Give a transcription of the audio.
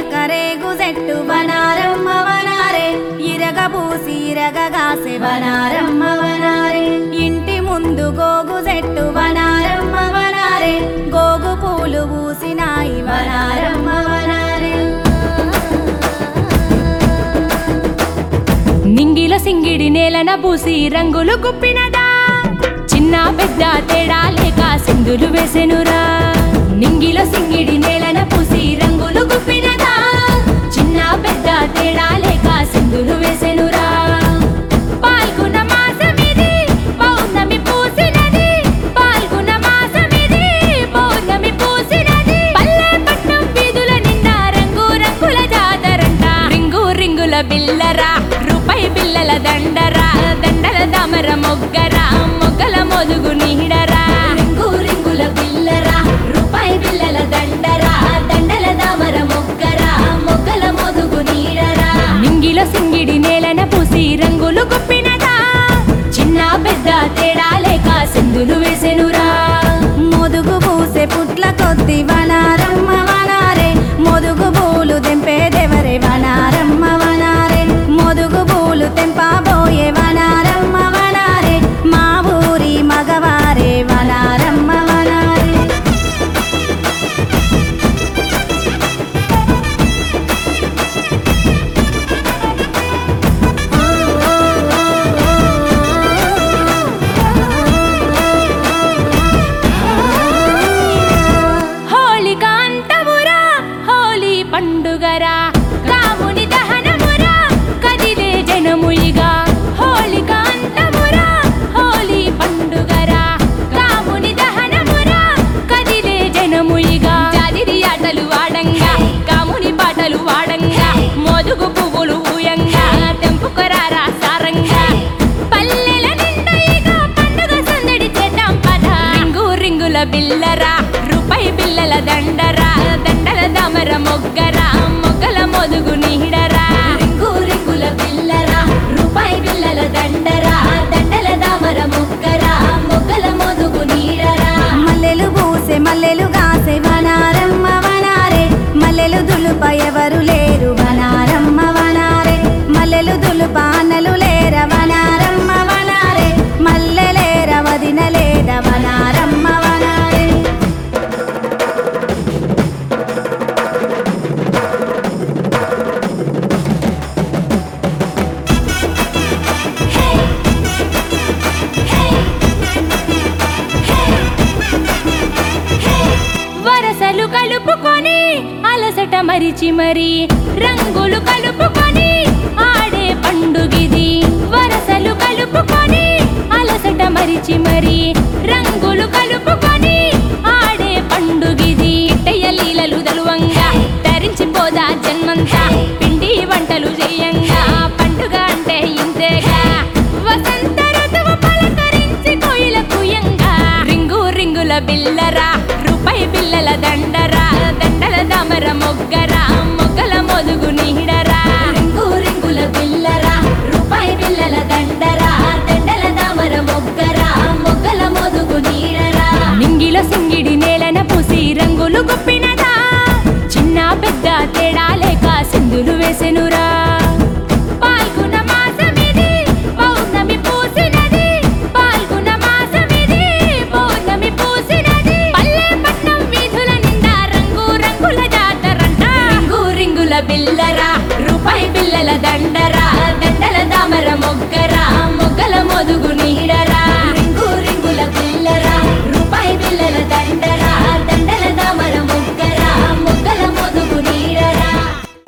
కరేగు చెట్టు వనారమ్మ వనారే ఇరగబూసి ఇరగగాసే వనారమ్మ వనారే ఇంటి ముందు గోగు చెట్టు వనారమ్మ వనారే గోగు పూలు పూసినాయి వనారమ్మ వనారే నింగిల సింగిడి నేలన పూసి రంగులు గుప్పినదా చిన్న పెద్ద తేడా లేక సింధులు వేసెనురా నింగిల సింగిడి నేలన పూసి రంగులు గుప్పినదా చిన్న పెద్ద తేడా లేక సింధులు వేసెనురా పాల్గొన మాసమిది పౌర్ణమి పూసినది పాల్గొన మాసమిది పౌర్ణమి పూసినది పల్లె పట్నం వీధుల నిండా రంగు రంగుల జాతరంట రింగు రింగుల బిల్లరా రూపాయి బిల్లల దండరా దండల దామర మొగ్గరా మొగ్గల మొదుగు నీడరా రింగు రింగుల బిల్లరా రూపాయి బిల్లల దండరా దండల దామర మొగ్గరా మొగ్గల మొదుగు నీడరా నింగిల సింగిడి నేలన పూసి రంగులు గుప్పినదా చిన్న పెద్ద తేడా లేక సింధులు వేసెనురా మొదుగు పూసే పుట్ల కొద్ది వనారమ్మ వనారే మొదుగు పూలు తెంపేదెవరే వనారమ్మ వనారే మొదుగు పూలు తెంపబోయే వనారమ్మ వనారే మా ఊరి మగవారే వనారమ్మ వనారే హోళి కాంతమురా హోలీ పండుగరా రాముని దహనమురా కదిలే జనముయిగా హోళి కాంతమురా హోలీ పండుగరా రాముని దహనమురా కదిలే జనముయిగా జాజిరి ఆటలు వాడంగా కాముని పాటలు వాడంగా మోదుగు పువ్వులు ఊయంగా తెంపుకరారా సారంగా పల్లెల నిండయిగా పండుగ సందడి చేద్దాం పద రింగు రింగుల బిల్లరా రూపాయి బిల్లల దండరా దండల దామర మొగ్గరా మొగ్గల మొదుగు నీడరా రింగు రింగుల బిల్లరా రూపాయి బిల్లల దండరా దండల దామర మొగ్గరా మొగ్గల మొదుగు నీడరా మల్లెలు పూసే మల్లెలు కాసే వనారమ్మ వనారే మల్లెలు దులుప ఎవరు లేరు వనారమ్మ వనారే మల్లెలు దులుప అన్నలు లేర వనారమ్మ వనారే మల్లెలేర వదిన లేద వనారమ్మ వనారే వరసలు కలుపుకొని అలసట మరిచి మరి రంగులు కలుపుకొని ఆడే పండుగిది వరసలు కలుపుకొని అలసట మరిచి మరి రంగులు కలుపుకొని ఆడే పండుగిది ఇట్టయ్య లీలలు దలువంగా తరించిపోదా జన్మంతా పిండి వంటలు చేయంగా పండుగ అంటే ఇంతేగా వసంత ఋతువు పలకరించి కోయిల కుయంగా రింగు రింగుల బిల్లరా రూపాయి బిల్లల దండరా దండల దామర మొగ్గరా మొగ్గల మొదుగు నీడరా రింగు రింగుల బిల్లరా రూపాయి బిల్లల దండరా దండల దామర మొగ్గరా మొగ్గల మొదుగు నీడరా నింగిల సింగిడి నేలన పూసి రంగులు గుప్పినదా చిన్న పెద్ద తేడా లేక సింధులు వేసెనురా పాల్గొన మాసమిది పౌర్ణమి పూసినది పాల్గొన మాసమిది పౌర్ణమి పూసినది పల్లె పట్నం వీధుల నిండా రంగు రంగుల జాతరంట రింగు రింగుల బిల్లరా రూపాయి బిల్లల దండరా దండల దామర మొగ్గరా